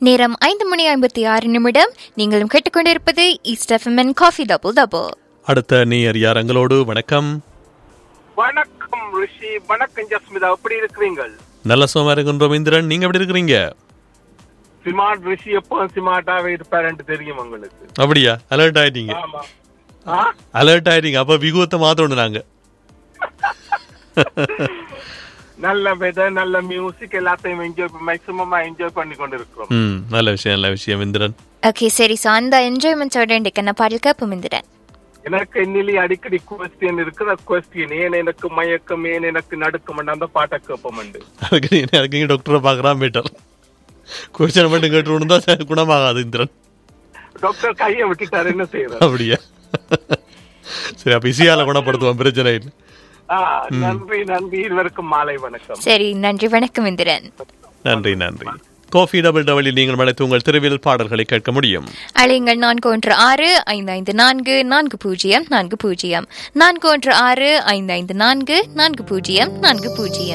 நேரம் ஐந்து மணி ஐம்பத்தி ஆறு நிமிடம் நீங்களும் கேட்டுக்கொண்டிருப்பது east FM coffee double double அடுத்த நீர் யார் எங்களோடு வணக்கம் வணக்கம் ரிஷி வணக்கம் ஜஸ்மிதா எப்படி இருக்கிறீங்கள் நல்ல சுகமா இருக்கின்றோம் இந்திரன் நீங்க எப்படி இருக்கிறீங்க சிமார்ட் ரிஷி எப்போ சிமார்ட்டாவே இருப்பாருன்னு தெரியும் உங்களுக்கு அப்படியா அலர்ட் ஆயிட்டீங்க ஆமா ஆ? அலர்ட் ஆயிட்டீங்க அப்ப விகுவத்தை மாத்தணும் நாங்க நல்ல வெதர் நல்ல மியூசிக் எல்லாத்தையும் என்ஜாய் மேக்சிமமா என்ஜாய் பண்ணி கொண்டு இருக்கிறோம் ம் நல்ல விஷயம் நல்ல விஷயம் இந்திரன் ஓகே சரி ஸோ அந்த என்ஜாய்மெண்ட்ஸோட இன்றைக்கு என்ன பாடல் கேட்போம் இந்திரன் எனக்கு என்னிலே அடிக்கடி கொஸ்டின் இருக்கிற கொஸ்டின் ஏன் எனக்கு மயக்கம் ஏன் எனக்கு நடுக்கம் அந்த பாட்டை கேட்போம் அதுக்கு நீ அதுக்கு இங்க டாக்டரை பார்க்கறான் பெட்டர் கொஸ்டின் மட்டும் கேட்டு தான் குணமாகாது இந்திரன் டாக்டர் கையை விட்டுட்டாரு என்ன செய்யறது அப்படியா சரி அப்ப இசையால குணப்படுத்துவோம் பிரச்சனை இல்லை ஆ, நன்றி நன்றி இருவருக்கும் மாலை வணக்கம் சரி நன்றி வணக்கம் இந்திரன் நன்றி நன்றி காஃபி டபுள் டபுளில் நீங்கள் அழைத்து உங்கள் திருவியல் பாடல்களை கேட்க முடியும் அழையுங்கள் நான்கு ஒன்று ஆறு ஐந்து ஐந்து நான்கு நான்கு பூஜ்ஜியம் நான்கு பூஜ்ஜியம் நான்கு ஒன்று ஆறு ஐந்து ஐந்து நான்கு நான்கு பூஜ்ஜியம் நான்கு பூஜ்ஜியம்